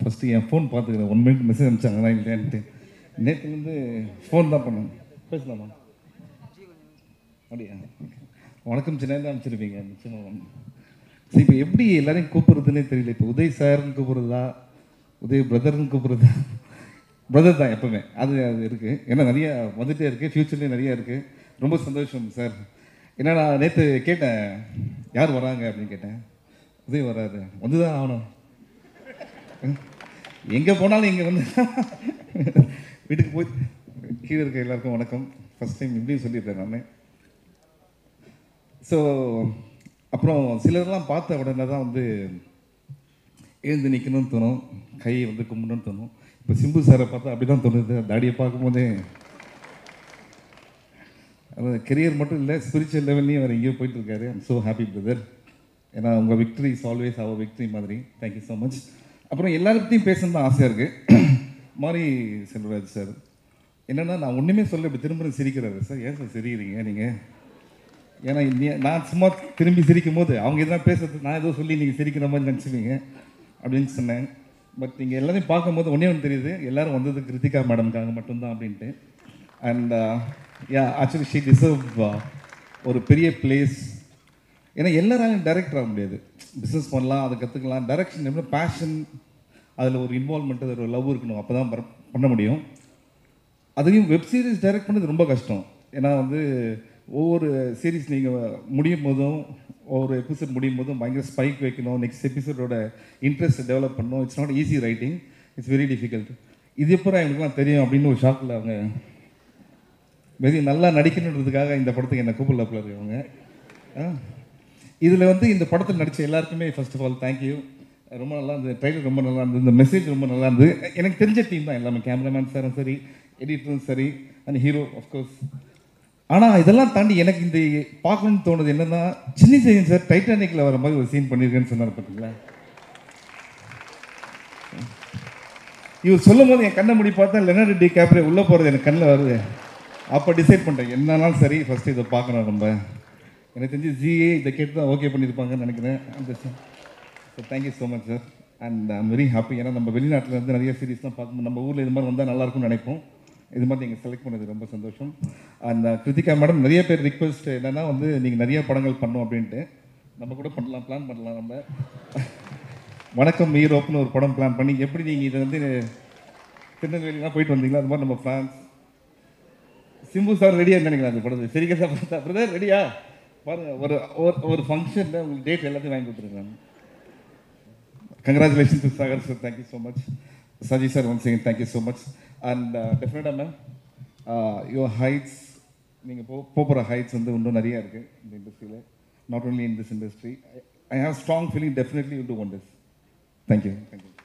first என் phone பார்த்துக்கிறேன் one minute message அனுப்பிச்சாங்களா இல்லையான்ட்டு நேற்றுலேருந்து ஃபோன் தான் பண்ணேன் பேசலாமா அப்படியா வணக்கம் சின்ன அனுப்பிச்சிருப்பீங்க நிச்சயமாக சரி இப்போ எப்படி எல்லாரையும் கூப்பிட்றதுன்னே தெரியல இப்போ உதய் சார்னு கூப்பிட்றதா உதய் பிரதர்னு கூப்பிட்றதா பிரதர் தான் எப்பவுமே அது அது இருக்குது ஏன்னா நிறைய வந்துட்டே இருக்குது ஃப்யூச்சர்லேயும் நிறைய இருக்குது ரொம்ப சந்தோஷம் சார் ஏன்னா நான் நேற்று கேட்டேன் யார் வராங்க அப்படின்னு கேட்டேன் உதய் வராது வந்து தான் ஆகணும் எங்கே போனாலும் இங்கே வந்து வீட்டுக்கு போய் கீழே இருக்க எல்லாருக்கும் வணக்கம் ஃபஸ்ட் டைம் இப்படியும் சொல்லியிருக்கேன் நான் ஸோ அப்புறம் சிலர்லாம் பார்த்த உடனே தான் வந்து எழுந்து நிற்கணும்னு தோணும் கையை வந்து கும்பிடணும்னு தோணும் இப்போ சிம்பு சாரை பார்த்தா அப்படி தான் தோணுது தாடியை பார்க்கும்போதே அது கெரியர் மட்டும் இல்லை ஸ்பிரிச்சுவல் லெவல்லையும் அவர் எங்கேயோ போயிட்டு இருக்காரு ஐம் ஸோ ஹாப்பி பிரதர் ஏன்னா உங்கள் victory is always our victory மாதிரி தேங்க்யூ ஸோ மச் அப்புறம் எல்லாருக்கிட்டையும் பேசணும் தான் ஆசையாக இருக்குது மாரி செல்வராஜ் சார் என்னென்னா நான் ஒன்றுமே சொல்ல இப்படி திரும்ப சிரிக்கிறாரு சார் ஏன் சார் சிரிக்கிறீங்க நீங்கள் ஏன்னா நீ- நான் சும்மா திரும்பி சிரிக்கும் போது அவங்க எதனா பேசுறது நான் ஏதோ சொல்லி நீங்கள் சிரிக்கிற மாதிரி நினச்சிப்பீங்க அப்படின்னு சொன்னேன் பட் நீங்கள் எல்லாரையும் பார்க்கும்போது ஒன்றே ஒன்று தெரியுது எல்லாரும் வந்தது கிருத்திகா மேடம்காக மட்டும்தான் அப்படின்ட்டு and yeah actually she deserve ஒரு பெரிய பிளேஸ் ஏன்னா எல்லாராலையும் டைரக்டர் ஆக முடியாது பிஸ்னஸ் பண்ணலாம் அதை கற்றுக்கலாம் டைரக்ஷன் எப்படி பேஷன் அதில் ஒரு இன்வால்மெண்ட் அதில் ஒரு லவ் இருக்கணும் அப்போ தான் பண்ண முடியும் அதையும் வெப் சீரிஸ் டைரக்ட் பண்ணது ரொம்ப கஷ்டம் ஏன்னா வந்து ஒவ்வொரு சீரிஸ் நீங்கள் முடியும் போதும் ஒவ்வொரு எபிசோட் முடியும் போதும் பயங்கர ஸ்பைக் வைக்கணும் நெக்ஸ்ட் எபிசோடோட இன்ட்ரெஸ்ட் டெவலப் பண்ணணும் it's not easy writing it's very difficult இது எப்போ எங்களுக்குலாம் தெரியும் அப்படின்னு ஒரு ஷாக்கில் அவங்க வெரி நல்லா நடிக்கணுன்றதுக்காக இந்த படத்துக்கு என்ன கூப்பிடல போல இருக்கு அவங்க இதில் வந்து இந்த படத்தில் நடித்த எல்லாருக்குமே ஃபர்ஸ்ட் ஆஃப் ஆல் தேங்க்யூ ரொம்ப நல்லா இருந்தது ட்ரைலர் ரொம்ப நல்லா இருந்தது இந்த மெசேஜ் ரொம்ப நல்லா இருந்தது எனக்கு தெரிஞ்ச டீம் தான் எல்லாமே கேமராமேன் சாரும் சரி எடிட்டரும் சரி அண்ட் ஹீரோ ஆஃப்கோர்ஸ் ஆனால் இதெல்லாம் தாண்டி எனக்கு இந்த பார்க்கணும்னு தோணுது என்னன்னா சின்ன செய்யும் சார் டைட்டானிக்கில் வர மாதிரி ஒரு சீன் பண்ணியிருக்கேன்னு சொன்னார் பார்த்தீங்களா இவர் சொல்லும் போது என் கண்ணை முடி பார்த்தா லெனர்டு டி கேப்ரே உள்ளே போகிறது எனக்கு கண்ணில் வருது அப்போ டிசைட் பண்ணிட்டேன் என்னன்னாலும் சரி ஃபஸ்ட்டு இதை பார்க்கணும் நம்ம எனக்கு தெரிஞ்சு ஜிஏ இதை கேட்டு தான் ஓகே பண்ணியிருப்பாங்கன்னு நினைக்கிறேன் அந்த so thank you so much sir and I'm very happy ஏன்னா நம்ம வெளிநாட்டில் இருந்து நிறைய சீரிஸ்லாம் பார்க்கும்போது நம்ம ஊரில் இது மாதிரி வந்தால் நல்லா இருக்கும்னு நினைப்போம் இது மாதிரி நீங்கள் செலக்ட் பண்ணது ரொம்ப சந்தோஷம் அண்ட் கிருத்திகா மேடம் நிறைய பேர் ரிக்வெஸ்ட் என்னன்னா வந்து நீங்கள் நிறைய படங்கள் பண்ணோம் அப்படின்ட்டு நம்ம கூட பண்ணலாம் பிளான் பண்ணலாம் நம்ம வணக்கம் ஈரோப்னு ஒரு படம் பிளான் பண்ணி எப்படி நீங்கள் இதை வந்து திருநெல்வேலிலாம் போயிட்டு வந்தீங்களா அது மாதிரி நம்ம பிளான்ஸ் சிம்பு சார் ரெடியாக நினைக்கிறேன் அந்த படத்தை சரிக்கா சார் பார்த்தா பிரதர் ரெடியா பாருங்க ஒரு ஒரு- ஒரு ஃபங்க்ஷனில் உங்களுக்கு டேட் எல்லாத்தையும் வாங்கி கொடுத்துருக்காங்க congratulation to Sagar sir thank you so much Saji sir one second thank you so much and டெஃபினட்டாக மேம் யுவர் ஹைட்ஸ் நீங்கள் போ போகிற ஹைட்ஸ் வந்து இன்னும் நிறையா இருக்குது இந்த இண்டஸ்ட்ரியில் not only in this industry I have strong feeling definitely you too on this thank you thank you